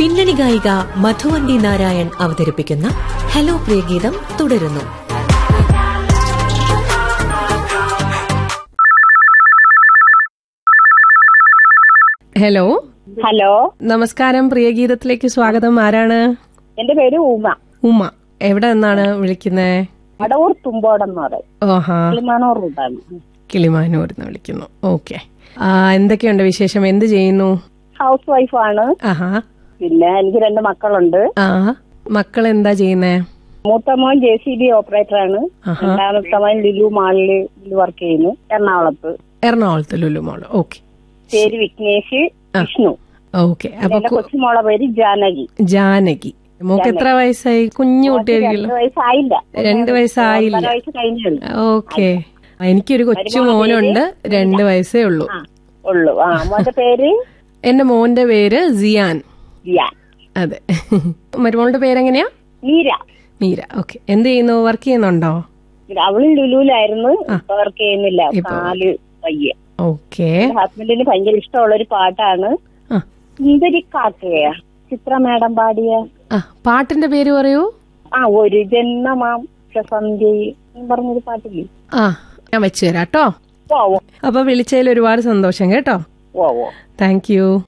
പിന്നണി ഗായിക മധുവന്തി നാരായൺ അവതരിപ്പിക്കുന്ന ഹലോ പ്രിയഗീതം തുടരുന്നു ഹലോ ഹലോ നമസ്കാരം പ്രിയഗീതത്തിലേക്ക് സ്വാഗതം ആരാണ് എന്റെ പേര് ഉമ ഉമ എവിടെ നിന്നാണ് വിളിക്കുന്നേ അടവൂർ തുമ്പോടം എന്ന് പറയും ഓഹാ കിളിമാനൂർ റൂട്ടാണ് കിളിമാനൂർ എന്ന് വിളിക്കുന്നു ഓക്കെ എന്തൊക്കെയുണ്ട് വിശേഷം എന്ത് ചെയ്യുന്നു ഹൗസ് വൈഫാണ് ആഹാ പിന്നെ എനിക്ക് രണ്ട് മക്കളുണ്ട് ആ മക്കൾ എന്താ ചെയ്യുന്നേ മൂത്ത മോൻ ജെ സി ബി ഓപ്പറേറ്റർ ആണ് ആഹാ. രണ്ടാമത്തെ മോൻ ലുലു മാളില് വർക്ക് ചെയ്യുന്നു എറണാകുളത്ത് എറണാകുളത്ത് ലുലുമോള് ഓക്കെ പേര് വിഘ്നേഷ് വിഷ്ണു ഓക്കെ അപ്പൊ എന്റെ കു- കൊച്ചുമോളെ പേര് ജാനകി ജാനകി മോക്ക് എത്ര വയസ്സായി കുഞ്ഞു കുട്ടിയായിരിക്കല്ലോ രണ്ട് വയസ്സായില്ല രണ്ട് വയസ്സായില്ല ഒന്നര വയസ്സ് കഴിഞ്ഞുള്ളൂ ഓക്കെ എനിക്കൊരു കൊച്ചു മോനുണ്ട് രണ്ട് വയസ്സേ ഉള്ളൂ ആ ഉള്ളു ആ മോന്റെ പേര് എന്റെ മോന്റെ പേര് സിയാൻ ജിയാൻ അതെ മരുമോളുടെ പേരെങ്ങനെയാ മീര മീര ഓക്കെ എന്ത് ചെയ്യുന്നു വർക്ക് ചെയ്യുന്നുണ്ടോ അവള് ലുലുലായിരുന്നു ഇപ്പൊ വർക്ക് ചെയ്യുന്നില്ല കാല് വയ്യ ഓക്കെ ഹസ്ബൻഡിന് ഭയങ്കര ഇഷ്ടമുള്ള ഒരു പാട്ടാണ് ആ സുന്ദരി കാക്കയാ ചിത്ര മാഡം പാടിയ ആ പാട്ടിന്റെ പേര് പറയൂ ആ ഒരു ജന്മമാം സന്ധ്യയിൽ എന്ന് പറഞ്ഞൊരു പാട്ടില്ലേ ആ ഞാൻ വെച്ചു തരാം കേട്ടോ ഓ ഓ അപ്പൊ വിളിച്ചതിൽ ഒരുപാട് സന്തോഷം കേട്ടോ ഓ ഓ താങ്ക് യു